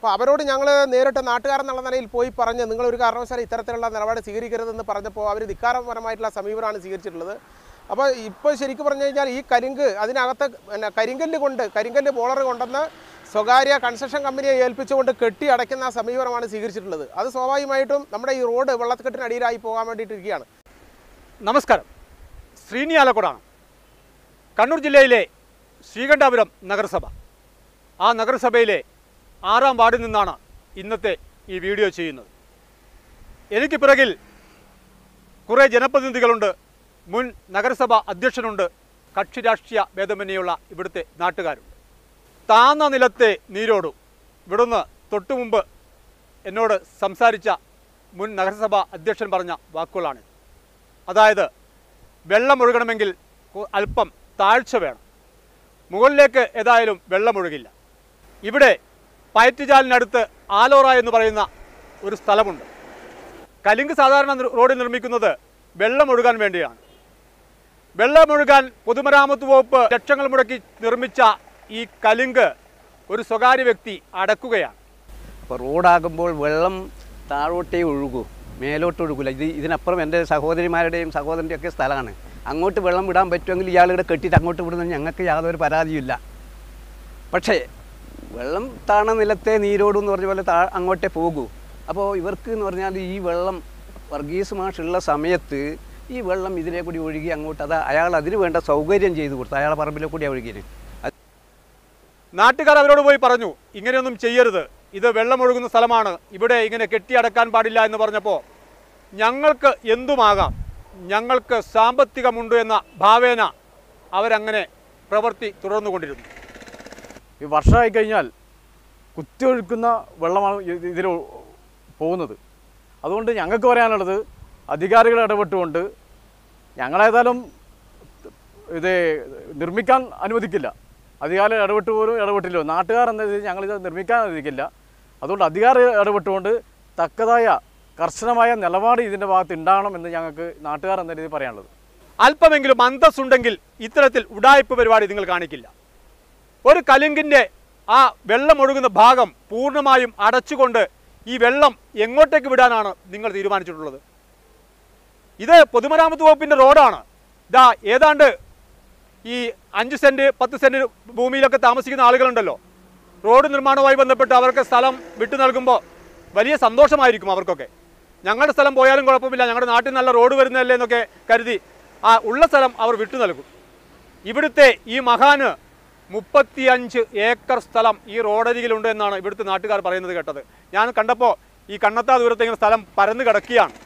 അപ്പോൾ അവരോട് ഞങ്ങൾ നേരിട്ട് നാട്ടുകാരെന്നുള്ള നിലയിൽ പോയി പറഞ്ഞ് നിങ്ങൾ ഒരു കാരണവശാലും ഇത്തരത്തിലുള്ള നിലപാട് സ്വീകരിക്കരുതെന്ന് പറഞ്ഞപ്പോൾ അവർ ധിക്കാരപരമായിട്ടുള്ള സമീപനമാണ് സ്വീകരിച്ചിട്ടുള്ളത് അപ്പോൾ ഇപ്പോൾ ശരിക്കും പറഞ്ഞു കഴിഞ്ഞാൽ ഈ കരിങ്ക് അതിനകത്ത് പിന്നെ കരിങ്കല്ല് കൊണ്ട് കരിങ്കല്ല് ബോളർ കൊണ്ടെന്ന് സ്വകാര്യ കൺസ്ട്രക്ഷൻ കമ്പനിയെ ഏൽപ്പിച്ചുകൊണ്ട് കെട്ടി അടയ്ക്കുന്ന സമീപനമാണ് സ്വീകരിച്ചിട്ടുള്ളത് അത് സ്വാഭാവികമായിട്ടും നമ്മുടെ ഈ റോഡ് വെള്ളക്കെട്ടിനടിയിലായി പോകാൻ വേണ്ടിയിട്ടിരിക്കുകയാണ് നമസ്കാരം ശ്രീനി ആലക്കോടാണ് കണ്ണൂർ ജില്ലയിലെ ശ്രീകണ്ഠാപുരം നഗരസഭ ആ നഗരസഭയിലെ ആറാം വാർഡിൽ നിന്നാണ് ഇന്നത്തെ ഈ വീഡിയോ ചെയ്യുന്നത് എനിക്ക് പിറകിൽ കുറേ ജനപ്രതിനിധികളുണ്ട് മുൻ നഗരസഭ അധ്യക്ഷനുണ്ട് കക്ഷി രാഷ്ട്രീയ ഭേദമന്യുള്ള ഇവിടുത്തെ നാട്ടുകാരുണ്ട് താന്ന നിലത്തെ നീരോടും ഇവിടുന്ന് തൊട്ടു മുമ്പ് എന്നോട് സംസാരിച്ച മുൻ നഗരസഭ അധ്യക്ഷൻ പറഞ്ഞ വാക്കുകളാണ് അതായത് വെള്ളം ഒഴുകണമെങ്കിൽ കു- അല്പം താഴ്ച വേണം മുകളിലേക്ക് ഏതായാലും വെള്ളമൊഴുകില്ല ഇവിടെ പയറ്റുചാലിനടുത്ത് ആലോറ എന്ന് പറയുന്ന ഒരു സ്ഥലമുണ്ട് കലിങ്ക് സാധാരണ നിർ- റോഡിൽ നിർമ്മിക്കുന്നത് വെള്ളമൊഴുകാൻ വേണ്ടിയാണ് വെള്ളമൊഴുകാൻ പൊതുമരാമത്ത് വകുപ്പ് ലക്ഷങ്ങൾ മുടക്കി നിർമ്മിച്ച ഈ കലിങ്ക് ഒരു സ്വകാര്യ വ്യക്തി അടക്കുകയാണ് അപ്പോൾ റോഡാകുമ്പോൾ വെള്ളം താഴോട്ടേ ഒഴുകൂ മേലോട്ട് ഒഴുകില്ല ഇത് ഇതിനപ്പുറം എൻ്റെ സഹോദരിമാരുടെയും സഹോദരൻ്റെയും ഒക്കെ സ്ഥലമാണ് അങ്ങോട്ട് വെള്ളം വിടാൻ പറ്റുമെങ്കിൽ ഇയാളുടെ കെട്ടിയിട്ട് അങ്ങോട്ട് വിടുന്നതിന് ഞങ്ങൾക്ക് യാതൊരു പരാതിയില്ല പക്ഷേ വെള്ളം താണ നിലത്തെ നീരോടും എന്ന് പറഞ്ഞ പോലെ താ അങ്ങോട്ടേ പോകൂ അപ്പോൾ ഇവർക്ക് എന്ന് പറഞ്ഞാൽ ഈ വെള്ളം വർഗീസ് മാഷുള്ള സമയത്ത് ഈ വെള്ളം ഇതിലെ കൂടി ഒഴുകി അങ്ങോട്ട് അത് അയാൾ അതിന് വേണ്ട സൗകര്യം ചെയ്തു കൊടുത്തു അയാളെ പറമ്പിലെ കൂടി ഒഴുകിന് നാട്ടുകാർ അവരോട് പോയി പറഞ്ഞു ഇങ്ങനെയൊന്നും ചെയ്യരുത് ഇത് വെള്ളമൊഴുകുന്ന സ്ഥലമാണ് ഇവിടെ ഇങ്ങനെ കെട്ടിയടക്കാൻ പാടില്ല എന്ന് പറഞ്ഞപ്പോൾ ഞങ്ങൾക്ക് എന്തുമാകാം ഞങ്ങൾക്ക് സാമ്പത്തികമുണ്ട് എന്ന ഭാവേന അവരങ്ങനെ പ്രവൃത്തി തുടർന്നുകൊണ്ടിരുന്നു ഈ വർഷമായി കഴിഞ്ഞാൽ കുത്തിയൊഴുക്കുന്ന വെള്ളമാണ് ഇത് ഇതിൽ പോകുന്നത് അതുകൊണ്ട് ഞങ്ങൾക്ക് പറയാനുള്ളത് അധികാരികൾ ഇടപെട്ടുകൊണ്ട് ഞങ്ങളേതായാലും ഇത് നിർമ്മിക്കാൻ അനുവദിക്കില്ല അധികാരികൾ ഇടപെട്ട് പോലും ഇടപെട്ടില്ല നാട്ടുകാർ എന്ന രീതിയിൽ ഞങ്ങളിത് നിർമ്മിക്കാൻ അനുവദിക്കില്ല അതുകൊണ്ട് അധികാരികൾ ഇടപെട്ടുകൊണ്ട് തക്കതായ കർശനമായ നിലപാട് ഇതിൻ്റെ ഭാഗത്ത് ഉണ്ടാകണമെന്ന് ഞങ്ങൾക്ക് നാട്ടുകാർ എന്ന രീതിയിൽ പറയാനുള്ളത് അല്പമെങ്കിലും അന്തസ്സുണ്ടെങ്കിൽ ഇത്തരത്തിൽ ഉടായ്പ പരിപാടി നിങ്ങൾ കാണിക്കില്ല ഒരു കലുങ്കിൻ്റെ ആ വെള്ളമൊഴുകുന്ന ഭാഗം പൂർണ്ണമായും അടച്ചുകൊണ്ട് ഈ വെള്ളം എങ്ങോട്ടേക്ക് വിടാനാണ് നിങ്ങൾ തീരുമാനിച്ചിട്ടുള്ളത് ഇത് പൊതുമരാമത്ത് വകുപ്പിൻ്റെ റോഡാണ് ഇതാ ഏതാണ്ട് ഈ അഞ്ച് സെൻറ്റ് പത്ത് സെൻറ്റ് ഭൂമിയിലൊക്കെ താമസിക്കുന്ന ആളുകളുണ്ടല്ലോ റോഡ് നിർമ്മാണവുമായി ബന്ധപ്പെട്ട് അവർക്ക് സ്ഥലം വിട്ടു നൽകുമ്പോൾ വലിയ സന്തോഷമായിരിക്കും അവർക്കൊക്കെ ഞങ്ങളുടെ സ്ഥലം പോയാലും കുഴപ്പമില്ല ഞങ്ങളുടെ നാട്ടിൽ നല്ല റോഡ് വരുന്നതല്ലേ എന്നൊക്കെ കരുതി ആ ഉള്ള സ്ഥലം അവർ വിട്ടു നൽകും ഇവിടുത്തെ ഈ മഹാന് മുപ്പത്തിയഞ്ച് ഏക്കർ സ്ഥലം ഈ റോഡരികിലുണ്ട് എന്നാണ് ഇവിടുത്തെ നാട്ടുകാർ പറയുന്നത് കേട്ടത് ഞാൻ കണ്ടപ്പോൾ ഈ കണ്ണത്താ ദൂരത്ത് ഇങ്ങനെ സ്ഥലം പരന്നു കിടക്കുകയാണ്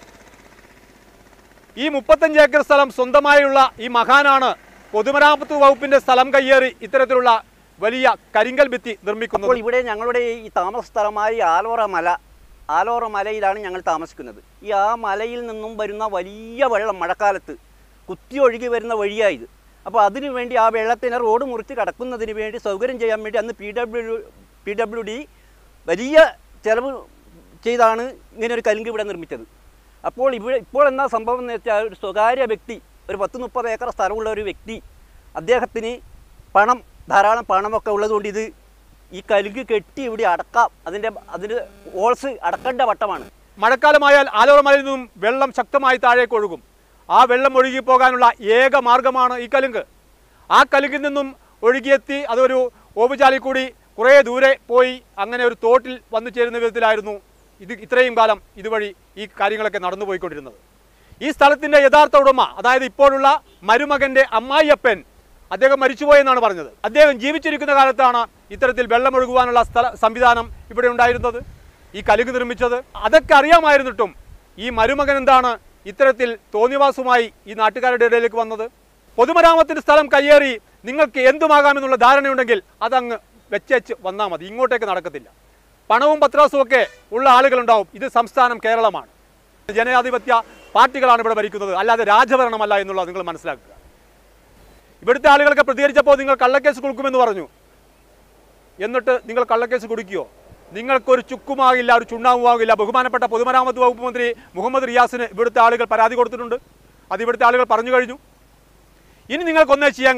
ഈ മുപ്പത്തഞ്ച് ഏക്കർ സ്ഥലം സ്വന്തമായുള്ള ഈ മഹാനാണ് പൊതുമരാമത്ത് വകുപ്പിന്റെ സ്ഥലം കയ്യേറി ഇത്തരത്തിലുള്ള വലിയ കരിങ്കൽ ഭിത്തി നിർമ്മിക്കുന്നത് അപ്പോൾ ഇവിടെ ഞങ്ങളുടെ ഈ താമസ സ്ഥലമായ ഈ ആലോറ മല ആലോറ മലയിലാണ് ഞങ്ങൾ താമസിക്കുന്നത് ഈ ആ മലയിൽ നിന്നും വരുന്ന വലിയ വെള്ളം മഴക്കാലത്ത് കുത്തി ഒഴുകി വരുന്ന വഴിയായത് അപ്പോൾ അതിനു വേണ്ടി ആ വെള്ളത്തിനെ റോഡ് മുറിച്ച് കടക്കുന്നതിന് വേണ്ടി സൗകര്യം ചെയ്യാൻ വേണ്ടി അന്ന് P W P W D വലിയ ചിലവ് ചെയ്താണ് ഇങ്ങനെ ഒരു കലുങ്ക് ഇവിടെ നിർമ്മിച്ചത് അപ്പോൾ ഇവിടെ ഇപ്പോൾ എന്താ സംഭവം എന്ന് വെച്ചാൽ ഒരു സ്വകാര്യ വ്യക്തി ഒരു പത്ത് മുപ്പത് ഏക്കർ സ്ഥലമുള്ള ഒരു വ്യക്തി അദ്ദേഹത്തിന് പണം ധാരാളം പണമൊക്കെ ഉള്ളതുകൊണ്ട് ഇത് ഈ കലുങ്ക് കെട്ടി ഇവിടെ അടക്കാം അതിൻ്റെ അതിന് ഓൾസ് അടക്കേണ്ട വട്ടമാണ് മഴക്കാലമായാൽ ആലോറ മലയിൽ നിന്നും വെള്ളം ശക്തമായി താഴേക്ക് ഒഴുകും ആ വെള്ളം ഒഴുകി പോകാനുള്ള ഏക മാർഗമാണ് ഈ കലുങ്ക് ആ കലുങ്കിൽ നിന്നും ഒഴുകിയെത്തി അതൊരു ഓവുചാലിൽ കൂടി കുറേ ദൂരെ പോയി അങ്ങനെ ഒരു തോട്ടിൽ വന്നു ചേരുന്ന വിധത്തിലായിരുന്നു ഇത് ഇത്രയും കാലം ഇതുവഴി ഈ കാര്യങ്ങളൊക്കെ നടന്നു പോയിക്കൊണ്ടിരുന്നത് ഈ സ്ഥലത്തിൻ്റെ യഥാർത്ഥ ഉടമ അതായത് ഇപ്പോഴുള്ള മരുമകൻ്റെ അമ്മായിയപ്പൻ അദ്ദേഹം മരിച്ചുപോയെന്നാണ് പറഞ്ഞത് അദ്ദേഹം ജീവിച്ചിരിക്കുന്ന കാലത്താണ് ഇത്തരത്തിൽ വെള്ളമൊഴുകുവാനുള്ള സ്ഥല സംവിധാനം ഇവിടെ ഉണ്ടായിരുന്നത് ഈ കലുങ്ക് നിർമ്മിച്ചത് അതൊക്കെ അറിയാമായിരുന്നിട്ടും ഈ മരുമകൻ എന്താണ് ഇത്തരത്തിൽ തോന്നിവാസവുമായി ഈ നാട്ടുകാരുടെ ഇടയിലേക്ക് വന്നത് പൊതുമരാമത്തിൻ്റെ സ്ഥലം കയ്യേറി നിങ്ങൾക്ക് എന്തുമാകാമെന്നുള്ള ധാരണയുണ്ടെങ്കിൽ അതങ്ങ് വെച്ചേച്ച് വന്നാൽ മതി ഇങ്ങോട്ടേക്ക് നടക്കത്തില്ല പണവും പത്രാസും ഒക്കെ ഉള്ള ആളുകളുണ്ടാവും ഇത് സംസ്ഥാനം കേരളമാണ് ജനാധിപത്യ പാർട്ടികളാണ് ഇവിടെ ഭരിക്കുന്നത് അല്ലാതെ രാജഭരണമല്ല എന്നുള്ളത് നിങ്ങൾ മനസ്സിലാക്കുക ഇവിടുത്തെ ആളുകളൊക്കെ പ്രതികരിച്ചപ്പോൾ നിങ്ങൾ കള്ളക്കേസ് കൊടുക്കുമെന്ന് പറഞ്ഞു എന്നിട്ട് നിങ്ങൾ കള്ളക്കേസ് കൊടുക്കുകയോ നിങ്ങൾക്കൊരു ചുക്കുമാകില്ല ഒരു ചുണ്ണാവുമാകില്ല ബഹുമാനപ്പെട്ട പൊതുമരാമത്ത് വകുപ്പ് മന്ത്രി മുഹമ്മദ് റിയാസിന് ഇവിടുത്തെ ആളുകൾ പരാതി കൊടുത്തിട്ടുണ്ട് അത് ഇവിടുത്തെ ആളുകൾ പറഞ്ഞു കഴിഞ്ഞു ഇനി നിങ്ങൾക്കൊന്നേ ചെയ്യാൻ കഴിയും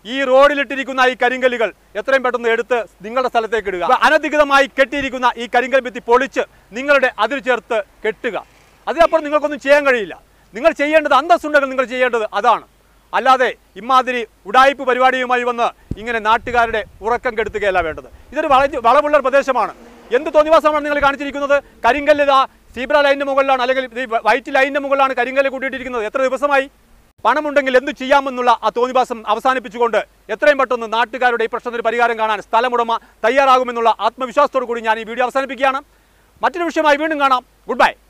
ഈ റോഡിലിട്ടിരിക്കുന്ന ഈ കരിങ്കല്ലുകൾ എത്രയും പെട്ടെന്ന് എടുത്ത് നിങ്ങളുടെ സ്ഥലത്തേക്ക് ഇടുക അപ്പൊ അനധികൃതമായി കെട്ടിയിരിക്കുന്ന ഈ കരിങ്കൽ ഭിത്തി പൊളിച്ച് നിങ്ങളുടെ അതിൽ ചേർത്ത് കെട്ടുക അതിനപ്പുറം നിങ്ങൾക്കൊന്നും ചെയ്യാൻ കഴിയില്ല നിങ്ങൾ ചെയ്യേണ്ടത് അന്തസ്സുണ്ടെങ്കിൽ നിങ്ങൾ ചെയ്യേണ്ടത് അതാണ് അല്ലാതെ ഇമാതിരി ഉടായ്പ് പരിപാടിയുമായി വന്ന് ഇങ്ങനെ നാട്ടുകാരുടെ ഉറക്കം കെടുത്തുകയല്ല വേണ്ടത് ഇതൊരു വള വളവുള്ള ഒരു പ്രദേശമാണ് എന്ത് തോന്നിവാസമാണ് നിങ്ങൾ കാണിച്ചിരിക്കുന്നത് കരിങ്കല്ല് ഇതാ സീബ്ര ലൈനിന്റെ മുകളിലാണ് അല്ലെങ്കിൽ ഈ വൈറ്റ് ലൈനിന്റെ മുകളിലാണ് കരിങ്കല്ല് കൂട്ടിയിട്ടിരിക്കുന്നത് എത്ര ദിവസമായി പണമുണ്ടെങ്കിൽ എന്ത് ചെയ്യാമെന്നുള്ള ആ തോന്നിവാസം അവസാനിപ്പിച്ചുകൊണ്ട് എത്രയും പെട്ടെന്ന് നാട്ടുകാരുടെ ഈ പ്രശ്നത്തിന് പരിഹാരം കാണാൻ സ്ഥലമുടമ തയ്യാറാകുമെന്നുള്ള ആത്മവിശ്വാസത്തോടു കൂടി ഞാൻ ഈ വീഡിയോ അവസാനിപ്പിക്കുകയാണ് മറ്റൊരു വിഷയമായി വീണ്ടും കാണാം ഗുഡ് ബൈ